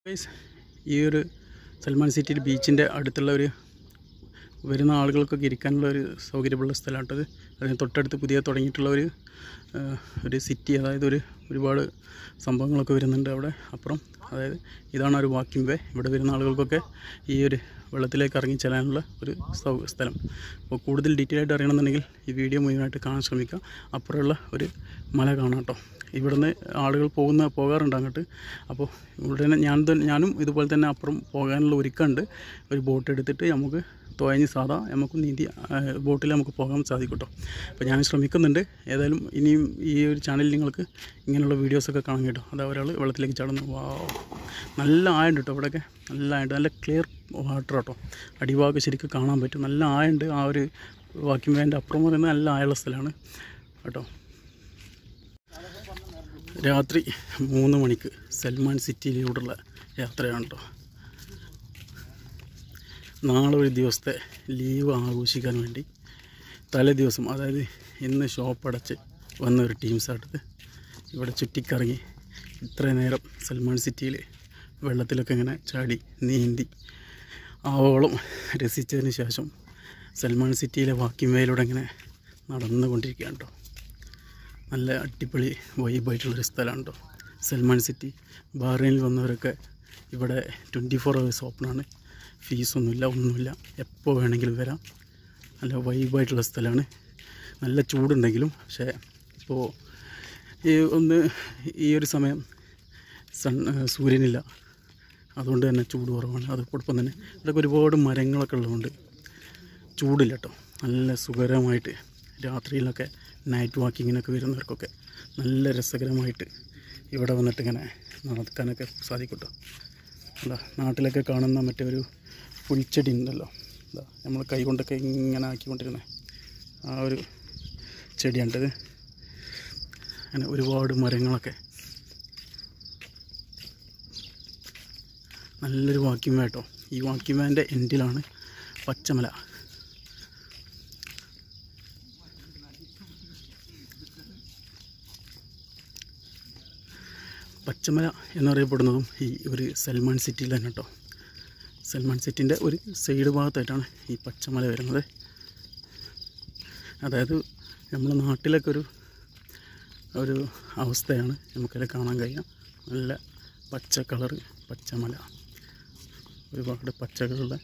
Guys ഈ ഒരു സൽമാൻ സിറ്റിയിൽ ബീച്ചിൻ്റെ അടുത്തുള്ള ഒരു വരുന്ന ആളുകൾക്കൊക്കെ ഇരിക്കാനുള്ള ഒരു സൗകര്യമുള്ള സ്ഥലമാട്ടത് അതിന് തൊട്ടടുത്ത് പുതിയ തുടങ്ങിയിട്ടുള്ള ഒരു ആ, ഒരു സിറ്റി അതായത് ഒരു ഒരുപാട് സംഭവങ്ങളൊക്കെ വരുന്നുണ്ട് അവിടെ അപ്പുറം അതായത് ഇതാണ് ഒരു വാക്കിംഗ് വേ ഇവിടെ വരുന്ന ആളുകൾക്കൊക്കെ ഈ ഒരു വെള്ളത്തിലേക്ക് ഇറങ്ങി ചെല്ലാനുള്ള ഒരു സൗ സ്ഥലം അപ്പോൾ കൂടുതൽ ഡീറ്റെയിൽ ആയിട്ട് അറിയണമെന്നുണ്ടെങ്കിൽ ഈ വീഡിയോ മുഴുവനായിട്ട് കാണാൻ ശ്രമിക്കുക അപ്പുറമുള്ള ഒരു മല കാണാം കേട്ടോ ഇവിടുന്ന് ആളുകൾ പോകുന്ന പോകാറുണ്ട് അങ്ങോട്ട് അപ്പോൾ ഉടനെ ഞാൻ തന്നെ ഞാനും ഇതുപോലെ തന്നെ അപ്പുറം പോകാനുള്ള ഒരുക്കമുണ്ട് ഒരു ബോട്ട് എടുത്തിട്ട് നമുക്ക് തുഴഞ്ഞ് സാധാ നമുക്ക് നീന്തി ബോട്ടിൽ നമുക്ക് പോകാൻ സാധിക്കും കേട്ടോ അപ്പോൾ ഞാൻ ശ്രമിക്കുന്നുണ്ട് ഏതായാലും ഇനിയും ഈ ഒരു ചാനലിൽ നിങ്ങൾക്ക് ഇങ്ങനെയുള്ള വീഡിയോസൊക്കെ കാണാൻ കേട്ടോ അത് ഒരാൾ വെള്ളത്തിലേക്ക് ചാടുന്നു വാ നല്ല ആയുണ്ട് കേട്ടോ ഇവിടെയൊക്കെ നല്ല ആയുണ്ട് നല്ല ക്ലിയർ വാട്ടർ കേട്ടോ അടിഭാഗം ശരിക്കും കാണാൻ പറ്റും നല്ല ആയുണ്ട് ആ ഒരു വാക്കിംഗ് വേൻ്റെ അപ്പുറം പറയുന്നത് നല്ല ആയുള്ള സ്ഥലമാണ് കേട്ടോ രാത്രി മൂന്ന് മണിക്ക് സൽമാൻ സിറ്റിയിലൂടെയുള്ള യാത്രയാണ് കേട്ടോ നാളെ ഒരു ദിവസത്തെ ലീവ് ആഘോഷിക്കാൻ വേണ്ടി തലേ ദിവസം അതായത് ഇന്ന് ഷോപ്പ് അടച്ച് വന്ന ഒരു ടീംസാട്ടത് ഇവിടെ ചുറ്റിക്കറങ്ങി ഇത്ര നേരം സൽമാൻ സിറ്റിയിൽ വെള്ളത്തിലൊക്കെ ഇങ്ങനെ ചാടി നീന്തി ആവോളം രസിച്ചതിന് ശേഷം സൽമാൻ സിറ്റിയിലെ വാക്കിമേലൂടെ ഇങ്ങനെ നടന്നുകൊണ്ടിരിക്കുകയാണ് കേട്ടോ നല്ല അടിപൊളി വൈബായിട്ടുള്ളൊരു സ്ഥലമാണ് കേട്ടോ സൽമാൻ സിറ്റി ബഹ്റൈനിൽ വന്നവരൊക്കെ ഇവിടെ ട്വൻറ്റി ഫോർ അവേഴ്സ് ഓപ്പണാണ് ഫീസൊന്നുമില്ല ഒന്നുമില്ല എപ്പോൾ വേണമെങ്കിലും വരാം നല്ല വൈബായിട്ടുള്ള സ്ഥലമാണ് നല്ല ചൂടുണ്ടെങ്കിലും പക്ഷേ ഇപ്പോൾ ഈ ഒന്ന് ഈ ഒരു സമയം സൺ സൂര്യനില്ല അതുകൊണ്ട് തന്നെ ചൂട് കുറവാണ് അതോടൊപ്പം തന്നെ ഇവിടെയൊക്കെ ഒരുപാട് മരങ്ങളൊക്കെ ഉള്ളതുകൊണ്ട് ചൂടില്ല കേട്ടോ നല്ല സുഖകരമായിട്ട് രാത്രിയിലൊക്കെ നൈറ്റ് വാക്കിങ്ങിനൊക്കെ വരുന്നവർക്കൊക്കെ നല്ല രസകരമായിട്ട് ഇവിടെ വന്നിട്ട് ഇങ്ങനെ നടക്കാനൊക്കെ സാധിക്കും കേട്ടോ എന്താ നാട്ടിലൊക്കെ കാണുന്ന മറ്റേ ഒരു പുൽച്ചെടി ഉണ്ടല്ലോ എന്താ നമ്മൾ കൈ കൊണ്ടൊക്കെ ഇങ്ങനെ ആക്കിക്കൊണ്ടിരുന്നത് ആ ഒരു ചെടിയാണിത് അങ്ങനെ ഒരുപാട് മരങ്ങളൊക്കെ നല്ലൊരു വാക്കിംഗ് വേ കേട്ടോ ഈ വാക്കിംഗ് വേൻ്റെ എൻഡിലാണ് പച്ചമല പച്ചമല എന്നറിയപ്പെടുന്നതും ഈ ഒരു സൽമാൻ സിറ്റിയിൽ തന്നെ കേട്ടോ സൽമാൻ സിറ്റിൻ്റെ ഒരു സൈഡ് ഭാഗത്തായിട്ടാണ് ഈ പച്ചമല വരുന്നത് അതായത് നമ്മുടെ നാട്ടിലൊക്കെ ഒരു ഒരു അവസ്ഥയാണ് നമുക്കതിൽ കാണാൻ കഴിയുക നല്ല പച്ച കളറ് പച്ചമല ഒരുപാട് പച്ചകളുടെ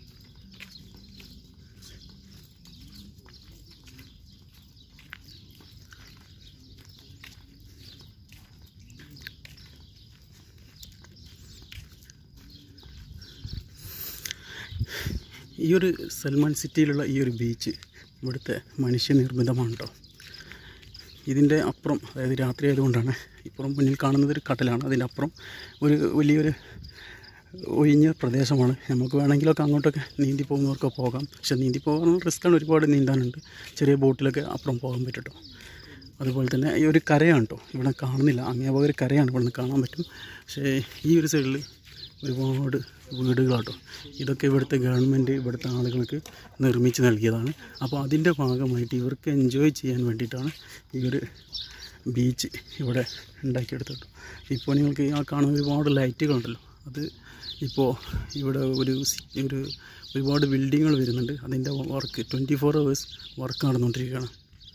ഈ ഒരു സൽമാൻ സിറ്റിയിലുള്ള ഈ ഒരു ബീച്ച് ഇവിടുത്തെ മനുഷ്യനിർമ്മിതമാണ് കേട്ടോ ഇതിൻ്റെ അപ്പുറം അതായത് രാത്രി ആയതുകൊണ്ടാണ് ഇപ്പുറം മുന്നിൽ കാണുന്നത് ഒരു കടലാണ് അതിൻ്റെ അപ്പുറം ഒരു വലിയൊരു ഒഴിഞ്ഞ പ്രദേശമാണ് നമുക്ക് വേണമെങ്കിലൊക്കെ അങ്ങോട്ടൊക്കെ നീന്തി പോകുന്നവർക്ക് പോകാം പക്ഷെ നീന്തി പോകാൻ റിസ്ക്കാണ് ഒരുപാട് നീന്താനുണ്ട് ചെറിയ ബോട്ടിലൊക്കെ അപ്പുറം പോകാൻ പറ്റും കേട്ടോ അതുപോലെ തന്നെ ഈ ഒരു കരയാണ് കേട്ടോ ഇവിടെ കാണുന്നില്ല അങ്ങേ ഒരു കരയാണ് ഇവിടെ നിന്ന് കാണാൻ പറ്റും പക്ഷേ ഈ ഒരു സൈഡിൽ ഒരുപാട് വീടുകളാട്ടോ ഇതൊക്കെ ഇവിടുത്തെ ഗവൺമെൻറ് ഇവിടുത്തെ ആളുകൾക്ക് നിർമ്മിച്ച് നൽകിയതാണ് അപ്പോൾ അതിൻ്റെ ഭാഗമായിട്ട് ഇവർക്ക് എൻജോയ് ചെയ്യാൻ വേണ്ടിയിട്ടാണ് ഈ ഒരു ബീച്ച് ഇവിടെ ഉണ്ടാക്കിയെടുത്തത് ഇപ്പോൾ നിങ്ങൾക്ക് ആ കാണുന്ന ഒരുപാട് ലൈറ്റുകളുണ്ടല്ലോ അത് ഇപ്പോൾ ഇവിടെ ഒരു സി- ഒരു ഒരുപാട് ബിൽഡിങ്ങുകൾ വരുന്നുണ്ട് അതിൻ്റെ work twenty four hours work നടന്നുകൊണ്ടിരിക്കുകയാണ്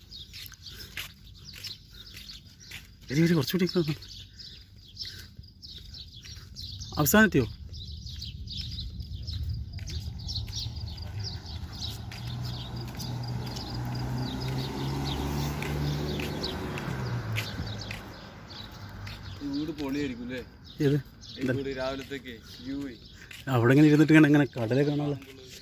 വരി വരി കുറച്ചുകൂടി ഇങ്ങ് വന്നോ. അവസാനത്തെയോ വീട് പൊളിയായിരിക്കും അല്ലേ ഏത് വീട് രാവിലത്തേക്ക് വ്യൂ അവിടെ ഇങ്ങനെ ഇരുന്നിട്ട് ഇങ്ങനെ ഇങ്ങനെ കടലെ കാണാമല്ലോ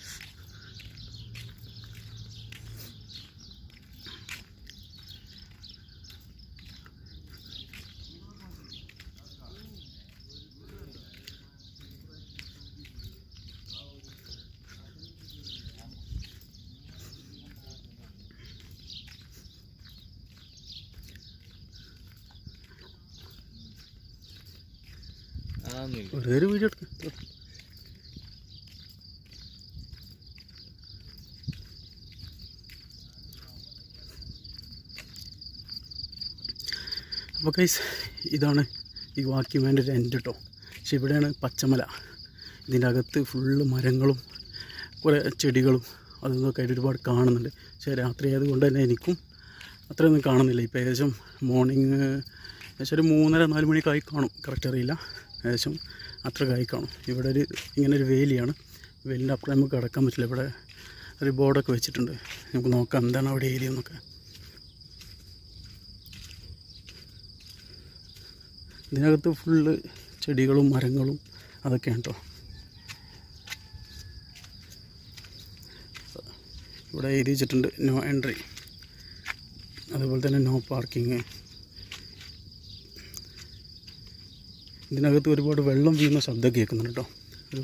ആന്നില്ല വെറുതെ ഒരു വീഡിയോ എടുക്കാം അപ്പോൾ കൈസ് ഇതാണ് ഈ വാക്യൂമാൻ്റെ ഒരു എൻഡ് കേട്ടോ പക്ഷെ ഇവിടെയാണ് പച്ചമല ഇതിൻ്റെ അകത്ത് ഫുള്ള് മരങ്ങളും കുറേ ചെടികളും അതും ഇതൊക്കെ ആയിട്ട് ഒരുപാട് കാണുന്നുണ്ട് പക്ഷേ രാത്രി ആയതുകൊണ്ട് തന്നെ എനിക്കും അത്രയൊന്നും കാണുന്നില്ല ഇപ്പോൾ ഏകദേശം മോർണിംഗ് ഏകദേശം ഒരു മൂന്നര നാല് മണിയൊക്കെ ആയി കാണും കറക്റ്റ് അറിയില്ല ഏകദേശം അത്ര ആയി കാണും ഇവിടെ ഒരു ഇങ്ങനെ ഒരു വേലിയാണ് വേലിൻ്റെ അപ്പുറം നമുക്ക് കിടക്കാൻ പറ്റില്ല ഇവിടെ ഒരു ബോർഡൊക്കെ വെച്ചിട്ടുണ്ട് നമുക്ക് നോക്കാം എന്താണ് അവിടെ ഏരിയ എന്നൊക്കെ ഇതിനകത്ത് ഫുള്ള് ചെടികളും മരങ്ങളും അതൊക്കെയാണ് കേട്ടോ ഇവിടെ എഴുതി വെച്ചിട്ടുണ്ട് നോ എൻട്രി അതുപോലെ തന്നെ നോ പാർക്കിങ് ഇതിനകത്ത് ഒരുപാട് വെള്ളം വീഴുന്ന ശബ്ദം കേൾക്കുന്നുണ്ട് കേട്ടോ ഒരു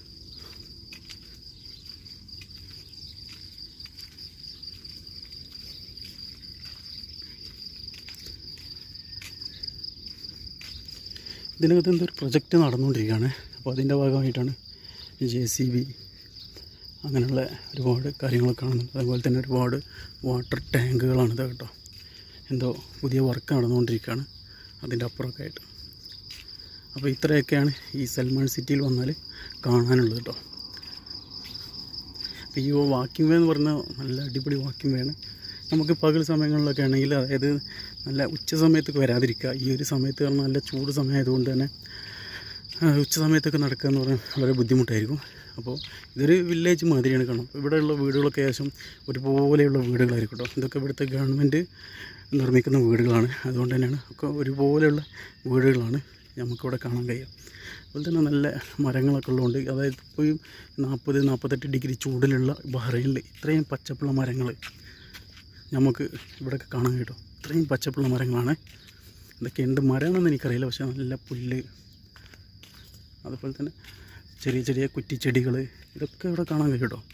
ഇതിനകത്ത് എന്തോ ഒരു പ്രൊജക്റ്റ് നടന്നുകൊണ്ടിരിക്കുകയാണ് അപ്പോൾ അതിൻ്റെ ഭാഗമായിട്ടാണ് ജെ സി ബി അങ്ങനെയുള്ള ഒരുപാട് കാര്യങ്ങളൊക്കെ കാണുന്നുണ്ട് അതുപോലെ തന്നെ ഒരുപാട് വാട്ടർ ടാങ്കുകളാണിത് കേട്ടോ എന്തോ പുതിയ വർക്ക് നടന്നുകൊണ്ടിരിക്കുകയാണ് അതിൻ്റെ അപ്പുറമൊക്കെ ആയിട്ട് അപ്പോൾ ഇത്രയൊക്കെയാണ് ഈ സൽമാൻ സിറ്റിയിൽ വന്നാൽ കാണാനുള്ളത് കേട്ടോ അപ്പോൾ ഈ വാക്കിംഗ് വേ എന്ന് പറഞ്ഞാൽ നല്ല അടിപൊളി വാക്കിംഗ് വേ ആണ് നമുക്ക് പകൽ സമയങ്ങളിലൊക്കെ ആണെങ്കിൽ അതായത് നല്ല ഉച്ച സമയത്തൊക്കെ വരാതിരിക്കുക ഈ ഒരു സമയത്ത് പറഞ്ഞാൽ നല്ല ചൂട് സമയമായതുകൊണ്ട് തന്നെ ആ, ഉച്ച സമയത്തൊക്കെ നടക്കുക എന്ന് പറഞ്ഞാൽ വളരെ ബുദ്ധിമുട്ടായിരിക്കും അപ്പോൾ ഇതൊരു വില്ലേജ് മാതിരിയാണ് കാണും അപ്പോൾ ഇവിടെയുള്ള വീടുകളൊക്കെ ഏകദേശം ഒരുപോലെയുള്ള വീടുകളായിരിക്കും കേട്ടോ ഇതൊക്കെ ഇവിടുത്തെ ഗവൺമെൻറ് നിർമ്മിക്കുന്ന വീടുകളാണ് അതുകൊണ്ട് തന്നെയാണ് ഒക്കെ ഒരുപോലെയുള്ള വീടുകളാണ് നമുക്കിവിടെ കാണാൻ കഴിയുക അതുപോലെ തന്നെ നല്ല മരങ്ങളൊക്കെ ഉള്ളതുകൊണ്ട് അതായത് ഇപ്പോൾ ഈ നാൽപ്പത് നാൽപ്പത്തെട്ട് ഡിഗ്രി ചൂടിലുള്ള ബഹ്റൈനിൽ ഇത്രയും പച്ചപ്പുള്ള മരങ്ങൾ നമുക്ക് ഇവിടെയൊക്കെ കാണാൻ കിട്ടും ഇത്രയും പച്ചപ്പുള്ള മരങ്ങളാണ് ഇതൊക്കെ എന്ത് മരമാണെന്ന് എനിക്കറിയില്ല പക്ഷേ നല്ല പുല്ല് അതുപോലെ തന്നെ ചെറിയ ചെറിയ കുറ്റിച്ചെടികൾ ഇതൊക്കെ ഇവിടെ കാണാൻ കഴിയും കേട്ടോ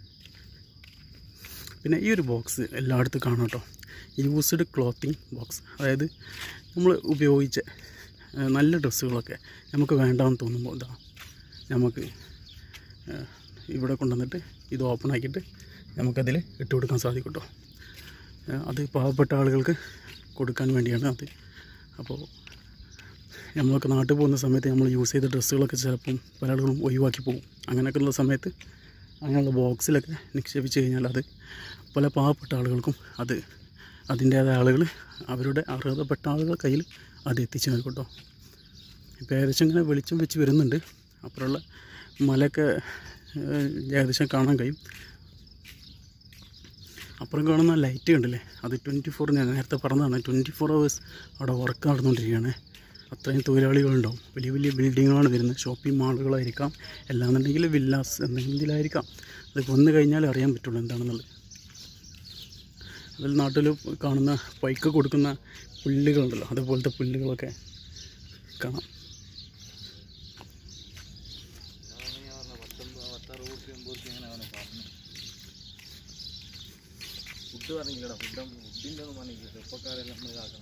പിന്നെ ഈ ഒരു ബോക്സ് എല്ലായിടത്തും കാണാം കേട്ടോ യൂസ്ഡ് ക്ലോത്തിങ് ബോക്സ് അതായത് നമ്മൾ ഉപയോഗിച്ച ഏ, നല്ല ഡ്രസ്സുകളൊക്കെ നമുക്ക് വേണ്ടാന്ന് തോന്നുമ്പോൾ ഇതാ നമുക്ക് ഏ, ഇവിടെ കൊണ്ടുവന്നിട്ട് ഇത് ഓപ്പൺ ആക്കിയിട്ട് നമുക്കതിൽ ഇട്ട് കൊടുക്കാൻ സാധിക്കും കേട്ടോ ഏ, അത് പാവപ്പെട്ട ആളുകൾക്ക് കൊടുക്കാൻ വേണ്ടിയാണ് അത് അപ്പോൾ നമ്മളൊക്കെ നാട്ടിൽ പോകുന്ന സമയത്ത് നമ്മൾ യൂസ് ചെയ്ത ഡ്രസ്സുകളൊക്കെ ചിലപ്പം പല ആളുകളും ഒഴിവാക്കി പോകും അങ്ങനെയൊക്കെ ഉള്ള സമയത്ത് അങ്ങനെയുള്ള ബോക്സിലൊക്കെ നിക്ഷേപിച്ച് കഴിഞ്ഞാൽ അത് പല പാവപ്പെട്ട ആളുകൾക്കും അത് അതിൻ്റേതായ ആളുകൾ അവരുടെ അർഹതപ്പെട്ട ആളുകളുടെ കയ്യിൽ അത് എത്തിച്ചു നൽകും കേട്ടോ ഇപ്പോൾ ഏകദേശം ഇങ്ങനെ വെളിച്ചം വെച്ച് വരുന്നുണ്ട് അപ്പുറമുള്ള മലയൊക്കെ ഏഹ്, ഏകദേശം കാണാൻ കഴിയും അപ്പുറം കാണുന്ന ലൈറ്റ് കണ്ടില്ലേ അത് ട്വൻറ്റി ഫോർ ഞാൻ നേരത്തെ പറഞ്ഞതാണ് ട്വൻറ്റി ഫോർ അവേഴ്സ് അവിടെ വർക്ക് നടന്നുകൊണ്ടിരിക്കുകയാണ് അത്രയും തൊഴിലാളികളുണ്ടാവും വലിയ വലിയ ബിൽഡിങ്ങുകളാണ് വരുന്നത് ഷോപ്പിംഗ് മാളുകളായിരിക്കാം അല്ലാന്നുണ്ടെങ്കിൽ വില്ലാസ് എന്തെങ്കിലുമായിരിക്കാം അത് വന്നു കഴിഞ്ഞാൽ അറിയാൻ പറ്റുള്ളൂ എന്താണെന്നുള്ളത് അതിൽ നാട്ടിൽ കാണുന്ന പൈക്ക് കൊടുക്കുന്ന പുല്ലുകളുണ്ടല്ലോ അതുപോലത്തെ പുല്ലുകളൊക്കെ കാണാം ഫുഡ് പറഞ്ഞില്ലടാ ഫുഡ് ഫുഡിൻ്റെ ഒന്നും പറഞ്ഞില്ല ചെറുപ്പക്കാരെല്ലാം നമ്മൾ ഇതാക്കണം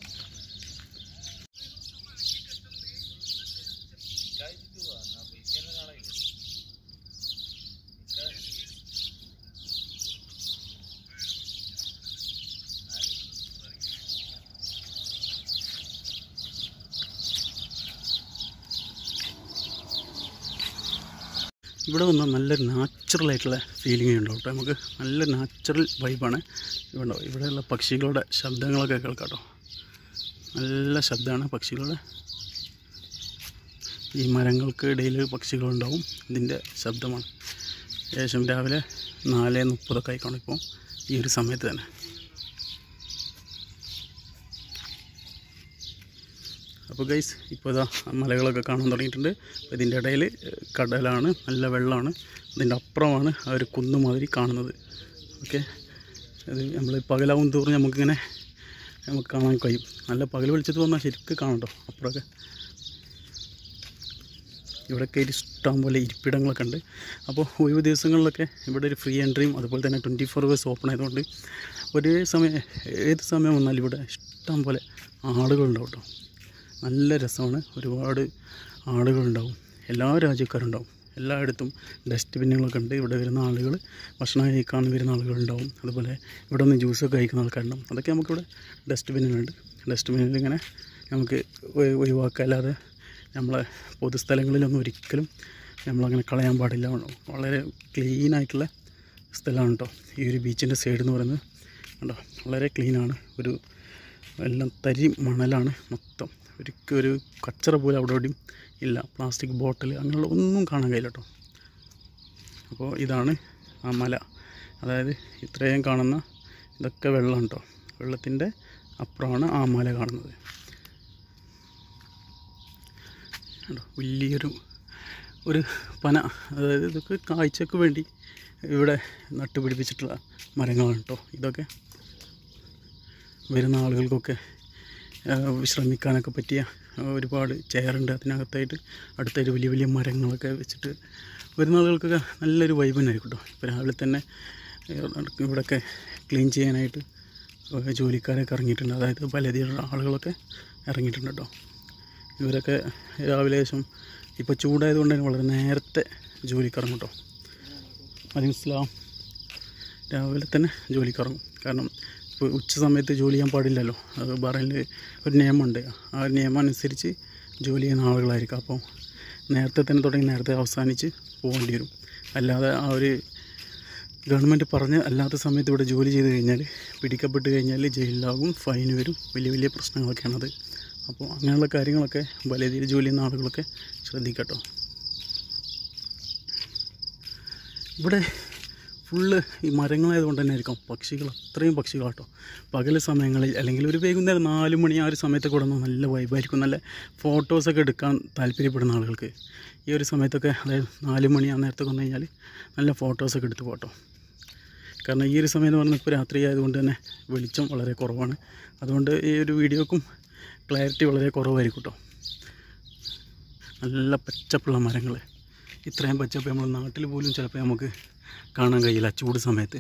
ഇവിടെ വന്ന നല്ല നാച്ചുറൽ ആയിട്ടുള്ള ഫീലിംഗ് ഉണ്ടാവും കേട്ടോ നമുക്ക് നല്ല നാച്ചുറൽ വൈബാണ് ഇവിടെ ഉണ്ടാവും ഇവിടെയുള്ള പക്ഷികളുടെ ശബ്ദങ്ങളൊക്കെ കേൾക്കാം കേട്ടോ നല്ല ശബ്ദമാണ് പക്ഷികളുടെ ഈ മരങ്ങൾക്ക് ഇടയിൽ പക്ഷികളുണ്ടാവും ഇതിൻ്റെ ശബ്ദമാണ് ഏകദേശം രാവിലെ നാല് മുപ്പതൊക്കെ ആയിക്കാണ് ഇപ്പോൾ ഈ ഒരു സമയത്ത് തന്നെ അപ്പോൾ ഗൈസ് ഇപ്പോൾ ഇതാ മലകളൊക്കെ കാണാൻ തുടങ്ങിയിട്ടുണ്ട് അപ്പോൾ ഇതിൻ്റെ ഇടയിൽ കടലാണ് നല്ല വെള്ളമാണ് അതിൻ്റെ അപ്പുറമാണ് ആ ഒരു കുന്ന് മാതിരി കാണുന്നത് ഓക്കെ അത് നമ്മൾ പകലാവും തോറും നമുക്കിങ്ങനെ നമുക്ക് കാണാൻ കഴിയും നല്ല പകൽ വെളിച്ചത്ത് വന്നാൽ ശരിക്കും കാണാം കേട്ടോ അപ്പുറമൊക്കെ ഇവിടെയൊക്കെ ഒരു ഇഷ്ടം പോലെ ഇരിപ്പിടങ്ങളൊക്കെ ഉണ്ട് അപ്പോൾ ഒഴിവ് ദിവസങ്ങളിലൊക്കെ ഇവിടെ ഒരു ഫ്രീ എൻട്രിയും അതുപോലെ തന്നെ ട്വൻറ്റി ഫോർ അവേഴ്സ് ഓപ്പൺ ആയതുകൊണ്ട് ഒരേ സമയം ഏത് സമയം വന്നാലും ഇവിടെ ഇഷ്ടം പോലെ ആളുകളുണ്ടാവും കേട്ടോ നല്ല രസമാണ് ഒരുപാട് ആളുകളുണ്ടാവും എല്ലാ രാജ്യക്കാരുണ്ടാവും എല്ലായിടത്തും ഡസ്റ്റ്ബിന്നുകളൊക്കെ ഉണ്ട് ഇവിടെ വരുന്ന ആളുകൾ ഭക്ഷണം കഴിക്കാൻ വരുന്ന ആളുകളുണ്ടാവും അതുപോലെ ഇവിടെ നിന്ന് ജ്യൂസൊക്കെ കഴിക്കുന്ന ആൾക്കാരുണ്ടാവും അതൊക്കെ നമുക്കിവിടെ ഡസ്റ്റ്ബിന്നുകളുണ്ട് ഡസ്റ്റ്ബിന്നിൽ ഇങ്ങനെ നമുക്ക് ഒഴി- ഒഴിവാക്കുക അല്ലാതെ നമ്മളെ പൊതുസ്ഥലങ്ങളിലൊന്നും ഒരിക്കലും നമ്മളങ്ങനെ കളയാൻ പാടില്ല വളരെ ക്ലീൻ ആയിട്ടുള്ള സ്ഥലമാണ് കേട്ടോ ഈ ഒരു ബീച്ചിൻ്റെ സൈഡ് എന്ന് പറയുന്നത് കണ്ടോ വളരെ ക്ലീനാണ് ഒരു എല്ലാം തരി മണലാണ് മൊത്തം ഒരിക്കലും ഒരു കച്ചറ പോലും അവിടെ എവിടെയും ഇല്ല പ്ലാസ്റ്റിക് ബോട്ടിൽ അങ്ങനെയുള്ള ഒന്നും കാണാൻ കഴിയില്ല കേട്ടോ അപ്പോൾ ഇതാണ് ആ മല അതായത് ഇത്രയും കാണുന്ന ഇതൊക്കെ വെള്ളം കേട്ടോ വെള്ളത്തിൻ്റെ അപ്പുറമാണ് ആ മല കാണുന്നത് കണ്ടോ വലിയൊരു ഒരു പന അതായത് ഇതൊക്കെ കാഴ്ചക്ക് വേണ്ടി ഇവിടെ നട്ടുപിടിപ്പിച്ചിട്ടുള്ള മരങ്ങളാണ് കേട്ടോ ഇതൊക്കെ വരുന്ന ആളുകൾക്കൊക്കെ ആ, വിശ്രമിക്കാനൊക്കെ പറ്റിയ ആ, ഒരുപാട് ചെയറുണ്ട് അതിനകത്തായിട്ട് അടുത്തായിട്ട് വലിയ വലിയ മരങ്ങളൊക്കെ വെച്ചിട്ട് വരുന്ന ആളുകൾക്കൊക്കെ നല്ലൊരു വൈബ് തന്നെ ആയിരിക്കും കേട്ടോ ഇപ്പോൾ രാവിലെ തന്നെ ഏഹ്, ഇവിടെയൊക്കെ ക്ലീൻ ചെയ്യാനായിട്ട് ഏഹ്, ജോലിക്കാരൊക്കെ ഇറങ്ങിയിട്ടുണ്ട് അതായത് പലതരം ആളുകളൊക്കെ ഇറങ്ങിയിട്ടുണ്ട് കേട്ടോ ഇവരൊക്കെ രാവിലെ ശേഷം ഇപ്പോൾ ചൂടായതുകൊണ്ട് തന്നെ വളരെ നേരത്തെ ജോലിക്ക് ഇറങ്ങും കേട്ടോ അലിസ്ലാം രാവിലെ തന്നെ ജോലിക്ക് ഇറങ്ങും കാരണം ഇപ്പോൾ ഉച്ച സമയത്ത് ജോലി ചെയ്യാൻ പാടില്ലല്ലോ അത് ബറയിൽ ഒരു നിയമമുണ്ട് ആ ഒരു നിയമം അനുസരിച്ച് ജോലി ചെയ്യുന്ന ആളുകളായിരിക്കും അപ്പോൾ നേരത്തെ തന്നെ തുടങ്ങി നേരത്തെ അവസാനിച്ച് പോകേണ്ടി വരും അല്ലാതെ ആ ഒരു ഗവൺമെൻറ് പറഞ്ഞ് അല്ലാത്ത സമയത്ത് ഇവിടെ ജോലി ചെയ്ത് കഴിഞ്ഞാൽ പിടിക്കപ്പെട്ട് കഴിഞ്ഞാൽ ജയിലിലാകും ഫൈൻ വരും വലിയ വലിയ പ്രശ്നങ്ങളൊക്കെയാണത് അപ്പോൾ അങ്ങനെയുള്ള കാര്യങ്ങളൊക്കെ വലിയ രീതിയിൽ ജോലി ചെയ്യുന്ന ആളുകളൊക്കെ ശ്രദ്ധിക്കട്ടോ ഇവിടെ ഫുള്ള് ഈ മരങ്ങളായതുകൊണ്ട് തന്നെ ആയിരിക്കും പക്ഷികൾ അത്രയും പക്ഷികളാട്ടോ പകൽ സമയങ്ങളിൽ അല്ലെങ്കിൽ ഒരു വൈകുന്നേരം നാല് മണി ആ ഒരു സമയത്തൊക്കെ ഇവിടെ നിന്ന് നല്ല വൈബായിരിക്കും നല്ല ഫോട്ടോസൊക്കെ എടുക്കാൻ താല്പര്യപ്പെടുന്ന ആളുകൾക്ക് ഈ ഒരു സമയത്തൊക്കെ അതായത് നാല് മണി ആ നേരത്തൊക്കെ വന്നു കഴിഞ്ഞാൽ നല്ല ഫോട്ടോസൊക്കെ എടുത്ത് പോട്ടോ കാരണം ഈ ഒരു സമയം എന്ന് പറയുന്നത് ഇപ്പോൾ രാത്രി ആയതുകൊണ്ട് തന്നെ വെളിച്ചം വളരെ കുറവാണ് അതുകൊണ്ട് ഈ ഒരു വീഡിയോക്കും ക്ലാരിറ്റി വളരെ കുറവായിരിക്കും കേട്ടോ നല്ല പച്ചപ്പുള്ള മരങ്ങൾ ഇത്രയും പച്ചപ്പ് നമ്മൾ നാട്ടിൽ പോലും ചിലപ്പോൾ നമുക്ക് കാണാൻ കഴിയില്ല ചൂട് സമയത്ത്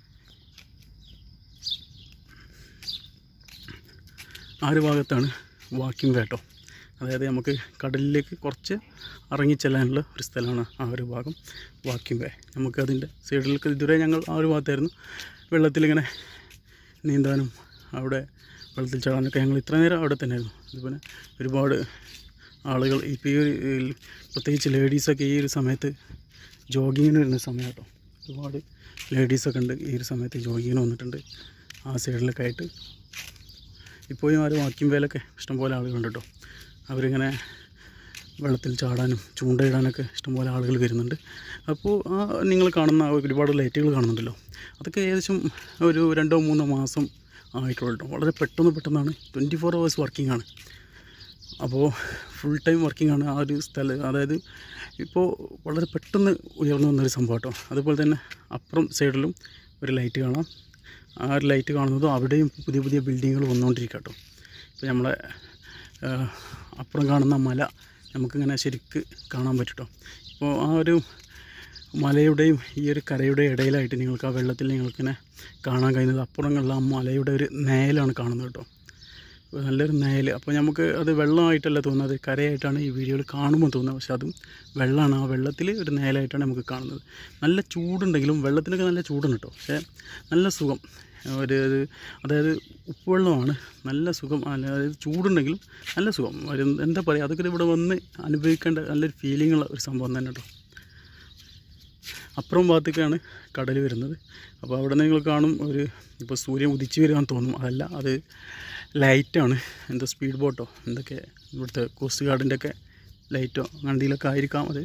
ആ ഒരു ഭാഗത്താണ് വാക്കിംഗ് വേ കേട്ടോ അതായത് നമുക്ക് കടലിലേക്ക് കുറച്ച് ഇറങ്ങിച്ചെല്ലാനുള്ള ഒരു സ്ഥലമാണ് ആ ഒരു ഭാഗം വാക്കിംഗ് വേ നമുക്ക് അതിൻ്റെ സൈഡിലേക്ക് ഇതുവരെ ഞങ്ങൾ ആ ഒരു ഭാഗത്തായിരുന്നു വെള്ളത്തിലിങ്ങനെ നീന്താനും അവിടെ വെള്ളത്തിൽ ചാടാനൊക്കെ ഞങ്ങൾ ഇത്ര നേരം അവിടെ തന്നെയായിരുന്നു അതുപോലെ ഒരുപാട് ആളുകൾ ഇപ്പോൾ ഈ ഒരു ഈ പ്രത്യേകിച്ച് ലേഡീസൊക്കെ ഈ ഒരു സമയത്ത് ജോഗിങ്ങിന് വരുന്ന സമയം കേട്ടോ ഒരുപാട് ലേഡീസൊക്കെ ഉണ്ട് ഈ ഒരു സമയത്ത് ജോഗിങ്ങിന് വന്നിട്ടുണ്ട് ആ സൈഡിലൊക്കെ ആയിട്ട് ഇപ്പോഴും ആ ഒരു വാക്കിംഗ് വേലൊക്കെ ഇഷ്ടംപോലെ ആളുകളുണ്ട് കേട്ടോ അവരിങ്ങനെ വെള്ളത്തിൽ ചാടാനും ചൂണ്ടയിടാനൊക്കെ ഇഷ്ടംപോലെ ആളുകൾ വരുന്നുണ്ട് അപ്പോൾ ആ നിങ്ങൾ കാണുന്ന ആ ഒരുപാട് ലൈറ്റുകൾ കാണുന്നുണ്ടല്ലോ അതൊക്കെ ഏകദേശം ഒരു രണ്ടോ മൂന്നോ മാസം ആയിട്ടുള്ളൂ കേട്ടോ വളരെ പെട്ടെന്ന് പെട്ടെന്നാണ് ട്വൻറ്റി ഫോർ അവേഴ്സ് വർക്കിംഗ് ആണ് അപ്പോൾ ഫുൾ ടൈം വർക്കിംഗ് ആണ് ആ ഒരു സ്ഥലം അതായത് ഇപ്പോൾ വളരെ പെട്ടെന്ന് ഉയർന്നു വന്നൊരു സംഭവം കേട്ടോ അതുപോലെ തന്നെ അപ്പുറം സൈഡിലും ഒരു ലൈറ്റ് കാണാം ആ ഒരു ലൈറ്റ് കാണുന്നതും അവിടെയും പുതിയ പുതിയ ബിൽഡിങ്ങുകൾ വന്നുകൊണ്ടിരിക്കുക കേട്ടോ ഇപ്പോൾ നമ്മളെ ആ, അപ്പുറം കാണുന്ന മല നമുക്കിങ്ങനെ ശരിക്ക് കാണാൻ പറ്റും കേട്ടോ ഇപ്പോൾ ആ ഒരു മലയുടെയും ഈ ഒരു കരയുടെയും ഇടയിലായിട്ട് നിങ്ങൾക്ക് ആ വെള്ളത്തിൽ നിങ്ങൾക്കിങ്ങനെ കാണാൻ കഴിയുന്നത് അപ്പുറങ്ങളുള്ള ആ മലയുടെ ഒരു നേലാണ് കാണുന്നത് കേട്ടോ നല്ലൊരു നേല് അപ്പോൾ നമുക്ക് അത് വെള്ളമായിട്ടല്ല തോന്നുന്നത് കരയായിട്ടാണ് ഈ വീഡിയോയിൽ കാണുമ്പോൾ തോന്നുന്നത് പക്ഷെ അതും വെള്ളമാണ് ആ വെള്ളത്തിൽ ഒരു നേലായിട്ടാണ് നമുക്ക് കാണുന്നത് നല്ല ചൂടുണ്ടെങ്കിലും വെള്ളത്തിനൊക്കെ നല്ല ചൂടുണ്ട് കേട്ടോ പക്ഷേ നല്ല സുഖം ഒരു ഒരു അതായത് ഉപ്പുവെള്ളമാണ് നല്ല സുഖം അല്ല, അതായത് ചൂടുണ്ടെങ്കിലും നല്ല സുഖം ഒരു എന്താ പറയുക അതൊക്കെ ഇവിടെ വന്ന് അനുഭവിക്കേണ്ട നല്ലൊരു ഫീലിങ്ങുള്ള ഒരു സംഭവം തന്നെ കേട്ടോ അപ്പുറം ഭാഗത്തേക്കാണ് കടൽ വരുന്നത് അപ്പോൾ അവിടെ നിങ്ങൾ കാണും ഒരു ഇപ്പോൾ സൂര്യൻ ഉദിച്ചു വരുവാൻ തോന്നും അതല്ല അത് ലൈറ്റാണ് എന്താ സ്പീഡ് ബോട്ടോ എന്തൊക്കെ ഇവിടുത്തെ കോസ്റ്റ് ഗാർഡിൻ്റെ ഒക്കെ ലൈറ്റോ വണ്ടിയിലൊക്കെ ആയിരിക്കാം അത്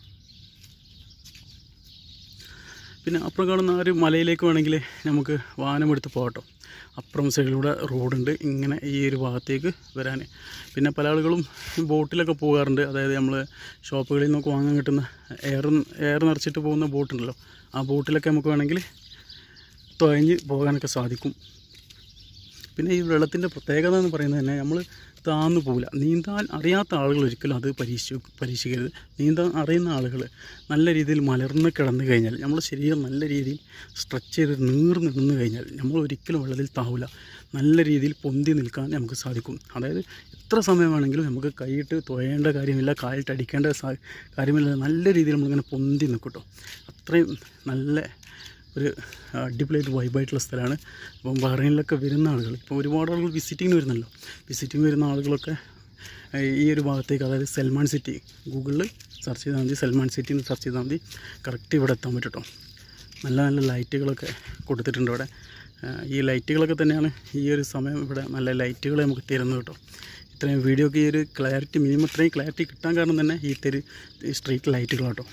പിന്നെ അപ്പുറം കാണുന്ന ആ ഒരു മലയിലേക്ക് വേണമെങ്കിൽ നമുക്ക് വാഹനമെടുത്ത് പോകട്ടോ അപ്പുറം സൈഡിലൂടെ റോഡുണ്ട് ഇങ്ങനെ ഈ ഒരു ഭാഗത്തേക്ക് വരാൻ പിന്നെ പല ആളുകളും ബോട്ടിലൊക്കെ പോകാറുണ്ട് അതായത് നമ്മൾ ഷോപ്പുകളിൽ നിന്നൊക്കെ വാങ്ങാൻ കിട്ടുന്ന എയർ എയർ നിറച്ചിട്ട് പോകുന്ന ബോട്ടുണ്ടല്ലോ ആ ബോട്ടിലൊക്കെ നമുക്ക് വേണമെങ്കിൽ തുഴഞ്ഞ് പോകാനൊക്കെ സാധിക്കും പിന്നെ ഈ വെള്ളത്തിൻ്റെ പ്രത്യേകത എന്ന് പറയുന്നത് തന്നെ നമ്മൾ താന്നു പോകില്ല നീന്താൻ അറിയാത്ത ആളുകൾ ഒരിക്കലും അത് പരീക്ഷിച്ചു പരീക്ഷിക്കരുത് നീന്താൻ അറിയുന്ന ആളുകൾ നല്ല രീതിയിൽ മലർന്ന് കിടന്നു കഴിഞ്ഞാൽ നമ്മൾ ശരീരം നല്ല രീതിയിൽ സ്ട്രെച്ച് ചെയ്ത് നീർന്ന് നിന്ന് കഴിഞ്ഞാൽ നമ്മൾ ഒരിക്കലും വെള്ളത്തിൽ താവില്ല നല്ല രീതിയിൽ പൊന്തി നിൽക്കാൻ നമുക്ക് സാധിക്കും അതായത് എത്ര സമയം വേണമെങ്കിലും നമുക്ക് കൈയിട്ട് തുഴയേണ്ട കാര്യമില്ല കാലിട്ട് അടിക്കേണ്ട സാ- കാര്യമില്ല നല്ല രീതിയിൽ നമ്മളിങ്ങനെ പൊന്തി നിൽക്കും കേട്ടോ അത്രയും നല്ല ഒരു അടിപൊളിയായിട്ട് വൈബായിട്ടുള്ള സ്ഥലമാണ് അപ്പം ബഹ്റൈനിലൊക്കെ വരുന്ന ആളുകൾ ഇപ്പോൾ ഒരുപാട് ആളുകൾ വിസിറ്റിങ്ങിന് വരുന്നല്ലോ വിസിറ്റിംഗ് വരുന്ന ആളുകളൊക്കെ ഏഹ് ഈ ഒരു ഭാഗത്തേക്ക് അതായത് സൽമാൻ സിറ്റി ഗൂഗിളിൽ സെർച്ച് ചെയ്താൽ മതി സൽമാൻ സിറ്റി എന്ന് സെർച്ച് ചെയ്താൽ മതി കറക്റ്റ് ഇവിടെ എത്താൻ പറ്റും കേട്ടോ നല്ല നല്ല ലൈറ്റുകളൊക്കെ കൊടുത്തിട്ടുണ്ട് ഇവിടെ ഏഹ് ഈ ലൈറ്റുകളൊക്കെ തന്നെയാണ് ഈ ഒരു സമയം ഇവിടെ നല്ല ലൈറ്റുകൾ നമുക്ക് തരുന്നത് കേട്ടോ ഇത്രയും വീഡിയോക്ക് ഈ ഒരു ക്ലാരിറ്റി മിനിമം ഇത്രയും ക്ലാരിറ്റി കിട്ടാൻ കാരണം തന്നെ ഈ തെരു ഈ സ്ട്രീറ്റ് ലൈറ്റുകൾ കേട്ടോ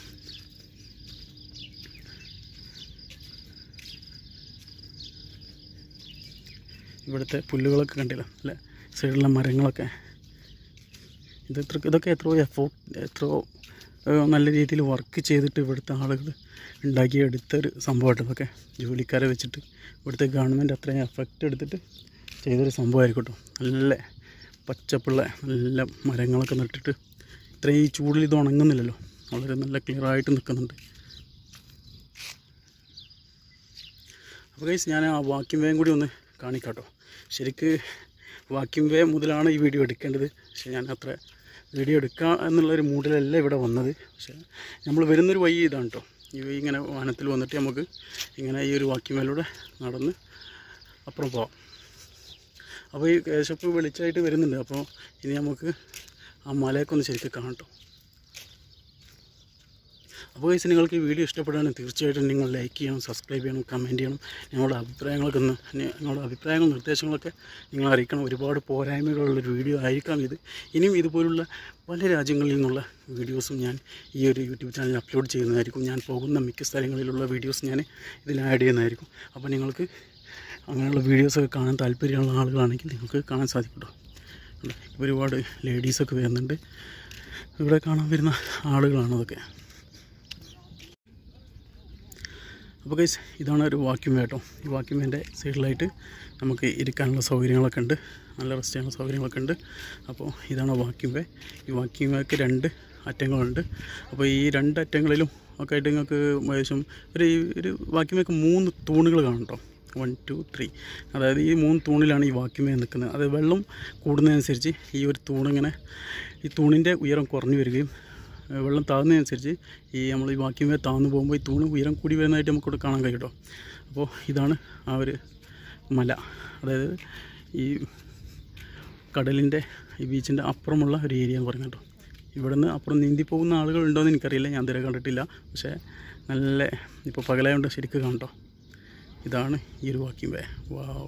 ഇവിടുത്തെ പുല്ലുകളൊക്കെ കണ്ടില്ല അല്ലേ സൈഡിലുള്ള മരങ്ങളൊക്കെ ഇത് ഇത്ര ഇതൊക്കെ എത്രയോ എഫോർട്ട് എത്രയോ ഏഹ്, നല്ല രീതിയിൽ വർക്ക് ചെയ്തിട്ട് ഇവിടുത്തെ ആളുകൾ ഉണ്ടാക്കിയെടുത്തൊരു സംഭവമായിട്ട് ഇതൊക്കെ ജോലിക്കാരെ വെച്ചിട്ട് ഇവിടുത്തെ ഗവൺമെൻറ് അത്രയും എഫക്റ്റ് എടുത്തിട്ട് ചെയ്തൊരു സംഭവമായിരിക്കും കേട്ടോ നല്ല പച്ചപ്പുള്ള നല്ല മരങ്ങളൊക്കെ നട്ടിട്ട് ഇത്രയും ഈ ചൂടിൽ ഇത് ഉണങ്ങുന്നില്ലല്ലോ വളരെ നല്ല ക്ലിയർ ആയിട്ട് നിൽക്കുന്നുണ്ട് അപ്പോൾ ഗൈസ് ഞാൻ ആ വാക്യൂം വേയും കൂടി ഒന്ന് കാണിക്കാട്ടോ ശരിക്ക് വാക്യൂം വേ മുതലാണ് ഈ വീഡിയോ എടുക്കേണ്ടത് പക്ഷേ ഞാൻ അത്ര വീഡിയോ എടുക്കുക എന്നുള്ളൊരു മൂഡിലല്ല ഇവിടെ വന്നത് പക്ഷേ നമ്മൾ വരുന്നൊരു വഴി ഇതാണ് കേട്ടോ ഈ വഴി ഇങ്ങനെ വാഹനത്തിൽ വന്നിട്ട് നമുക്ക് ഇങ്ങനെ ഈ ഒരു വാക്യൂം വേയിലൂടെ നടന്ന് അപ്പുറം പോവാം അപ്പോൾ ഈ കേശപ്പ് വെളിച്ചമായിട്ട് വരുന്നുണ്ട് അപ്പോൾ ഇനി നമുക്ക് ആ മലയൊക്കെ ഒന്ന് ശരിക്കും കാണാം കേട്ടോ അപ്പോൾ ഗൈസ് നിങ്ങൾക്ക് ഈ വീഡിയോ ഇഷ്ടപ്പെടുകയാണെങ്കിൽ തീർച്ചയായിട്ടും നിങ്ങൾ ലൈക്ക് ചെയ്യണം സബ്സ്ക്രൈബ് ചെയ്യണം കമൻറ്റ് ചെയ്യണം നിങ്ങളുടെ അഭിപ്രായങ്ങളൊക്കെ ഒന്ന് നി- നിങ്ങളുടെ അഭിപ്രായങ്ങളും നിർദ്ദേശങ്ങളൊക്കെ നിങ്ങൾ അറിയിക്കണം ഒരുപാട് പോരായ്മകളുള്ളൊരു വീഡിയോ ആയിരിക്കാം ഇത് ഇനിയും ഇതുപോലുള്ള പല രാജ്യങ്ങളിൽ നിന്നുള്ള വീഡിയോസും ഞാൻ ഈ ഒരു യൂട്യൂബ് ചാനലിൽ അപ്ലോഡ് ചെയ്യുന്നതായിരിക്കും ഞാൻ പോകുന്ന മിക്ക സ്ഥലങ്ങളിലുള്ള വീഡിയോസ് ഞാൻ ഇതിൽ ആഡ് ചെയ്യുന്നതായിരിക്കും അപ്പോൾ നിങ്ങൾക്ക് അങ്ങനെയുള്ള വീഡിയോസൊക്കെ കാണാൻ താല്പര്യമുള്ള ആളുകളാണെങ്കിൽ നിങ്ങൾക്ക് കാണാൻ സാധിക്കും കേട്ടോ ഉണ്ട്. ഒരുപാട് ലേഡീസൊക്കെ വരുന്നുണ്ട് ഇവിടെ കാണാൻ വരുന്ന ആളുകളാണ് അതൊക്കെ അപ്പോൾ ഗൈസ് ഇതാണ് ഒരു വാക്യൂം കേട്ടോ ഈ വാക്യൂമിൻ്റെ സൈഡിലായിട്ട് നമുക്ക് ഇരിക്കാനുള്ള സൗകര്യങ്ങളൊക്കെ ഉണ്ട് നല്ല റെസ്റ്റ് ചെയ്യാനുള്ള സൗകര്യങ്ങളൊക്കെ ഉണ്ട് അപ്പോൾ ഇതാണ് വാക്യൂം വേ ഈ വാക്യൂം വേക്ക് രണ്ട് അറ്റങ്ങളുണ്ട് അപ്പോൾ ഈ രണ്ട് അറ്റങ്ങളിലും ഒക്കെ ആയിട്ട് നിങ്ങൾക്ക് ഏകദേശം ഒരു ഈ ഒരു വാക്യൂം വേക്ക് മൂന്ന് തൂണുകൾ കാണും കേട്ടോ വൺ ടു ത്രീ അതായത് ഈ മൂന്ന് തൂണിലാണ് ഈ വാക്യൂമേ നിൽക്കുന്നത് അത് വെള്ളം കൂടുന്നതനുസരിച്ച് ഈ ഒരു തൂണിങ്ങനെ ഈ തൂണിൻ്റെ ഉയരം കുറഞ്ഞു വരികയും ഏഹ് വെള്ളം താഴ്ന്നതനുസരിച്ച് ഈ നമ്മൾ ഈ വാക്യൂമേ താഴ്ന്നു പോകുമ്പോൾ ഈ തൂണ് ഉയരം കൂടി വരുന്നതായിട്ട് നമുക്കിവിടെ കാണാൻ കഴിയും കേട്ടോ അപ്പോൾ ഇതാണ് ആ ഒരു മല അതായത് ഈ കടലിൻ്റെ ഈ ബീച്ചിൻ്റെ അപ്പുറമുള്ള ഒരു ഏരിയ എന്ന് പറയുന്നത് കേട്ടോ ഇവിടെ നിന്ന് അപ്പുറം നീന്തി പോകുന്ന ആളുകളുണ്ടോ എന്ന് എനിക്കറിയില്ല ഞാൻ ഇതുവരെ കണ്ടിട്ടില്ല പക്ഷേ നല്ല ഇപ്പോൾ പകലായതുകൊണ്ട് ശരിക്കും കാണട്ടോ ഇതാണ് ഈ ഒരു വാക്യൂം വേ വാവ്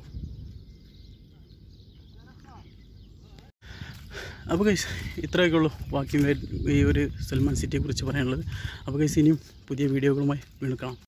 അപ്പോൾ ഗൈസ് ഇത്രയൊക്കെ ഉള്ളൂ വാക്യൂം വേ ഈ ഒരു സൽമാൻ സിറ്റിയെ കുറിച്ച് പറയാനുള്ളത് അപ്പോൾ ഗൈസ് ഇനിയും പുതിയ വീഡിയോകളുമായി വീണ്ടും കാണാം